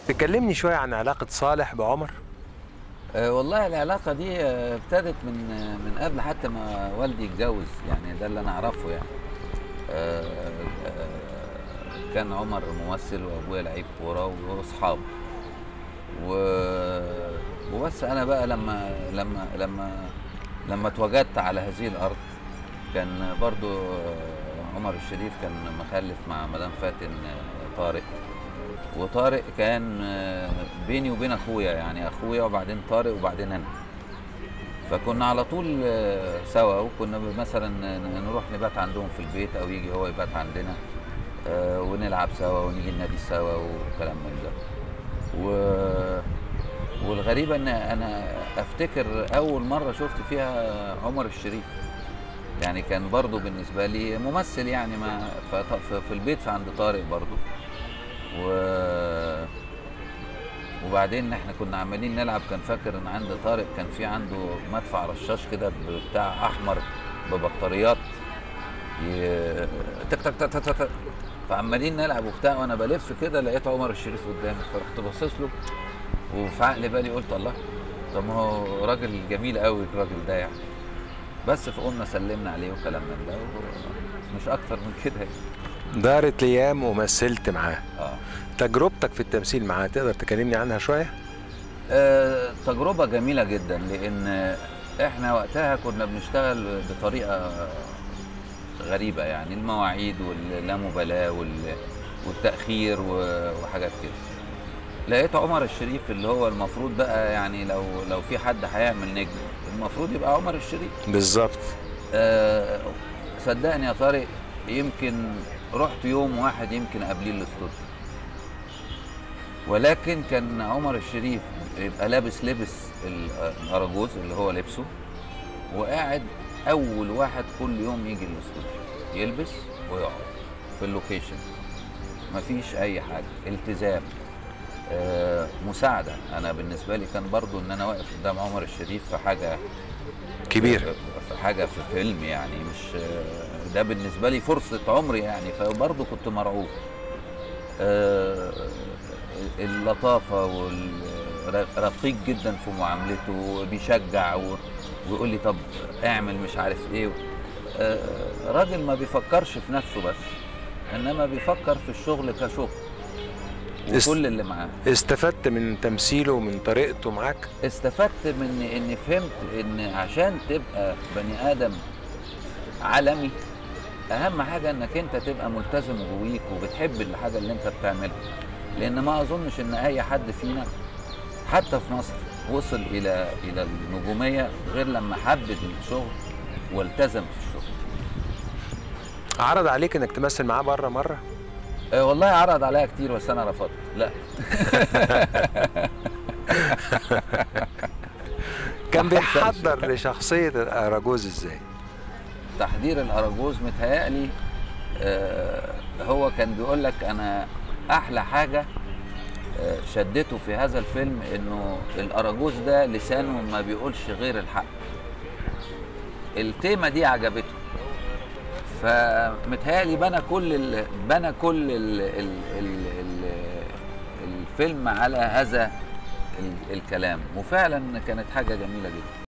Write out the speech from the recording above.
تكلمني شويه عن علاقه صالح بعمر أه والله العلاقة دي آه، ابتدت من آه، من قبل حتى ما والدي يتجوز يعني ده اللي أنا أعرفه يعني أه آه، كان عمر ممثل وأبويا لعيب كورة وأصحاب و- وبس أنا بقى لما لما لما لما اتوجدت على هذه الأرض كان برضو آه، عمر الشريف كان مخلف مع مدام فاتن آه، طارق وطارق كان آه، بيني وبين اخويا يعني اخويا وبعدين طارق وبعدين انا فكنا على طول آه، سوا وكنا مثلا ن- نروح نبات عندهم في البيت او يجي هو يبات عندنا آه، ونلعب سوا ونيجي النادي سوا وكلام من ده و والغريبة ان انا افتكر اول مرة شفت فيها عمر الشريف يعني كان برضو بالنسبة لي ممثل يعني ما فط- في في البيت في عند طارق برضو و وبعدين احنا كنا عمالين نلعب كان فاكر ان عند طارق كان في عنده مدفع رشاش كده بتاع احمر ببطاريات ي... تك تك تك تك تك فعمالين نلعب وبتاع وانا بلف كده لقيت عمر الشريف قدامي فرحت باصص له وفي عقل بالي قلت الله طب ما هو راجل جميل قوي الراجل ده يعني بس فقمنا سلمنا عليه وكلام من ده مش اكتر من كده يعني. دارت الايام ومثلت معاه اه تجربتك في التمثيل معاه تقدر تكلمني عنها شويه آه، تجربة جميلة جدا لأن إحنا وقتها كنا بنشتغل بطريقة غريبة يعني المواعيد واللامبالاة وال- والتأخير و- وحاجات كده لقيت عمر الشريف اللي هو المفروض بقى يعني لو لو في حد هيعمل نجم المفروض يبقى عمر الشريف بالظبط آه، صدقني يا طارق يمكن رحت يوم واحد يمكن قبليه الاستوديو ولكن كان عمر الشريف يبقى لابس لبس ال- الاراجوز اللي هو لبسه وقاعد اول واحد كل يوم يجي الاستوديو يلبس ويقعد في اللوكيشن مفيش اي حاجه التزام آه، مساعده انا بالنسبه لي كان برضو ان انا واقف قدام عمر الشريف في حاجه كبير في حاجه في فيلم يعني مش ده بالنسبه لي فرصه عمري يعني فبرضه كنت مرعوب آه، اللطافه والرقيق جدا في معاملته بيشجع و- ويقول لي طب اعمل مش عارف ايه آه، راجل ما بيفكرش في نفسه بس انما بيفكر في الشغل كشغل است- وكل اللي معاه استفدت من تمثيله ومن طريقته معاك استفدت من اني فهمت ان عشان تبقى بني ادم عالمي اهم حاجه انك انت تبقى ملتزم جويك وبتحب الحاجه اللي انت بتعملها لان ما اظنش ان اي حد فينا حتى في مصر وصل الى الى النجوميه غير لما حب الشغل والتزم في الشغل عرض عليك انك تمثل معاه بره مره أه والله عرض عليا كتير بس انا رفضت لا كان ما حصلش. بيحضر لشخصيه الاراجوز ازاي تحضير الاراجوز متهيألي آه، هو كان بيقول لك انا احلى حاجه آه، شدته في هذا الفيلم انه الاراجوز ده لسانه ما بيقولش غير الحق التيمه دي عجبته فمتهيألي بنى كل ال... بنى كل ال... ال... ال... ال... الفيلم على هذا ال... الكلام وفعلا كانت حاجه جميله جدا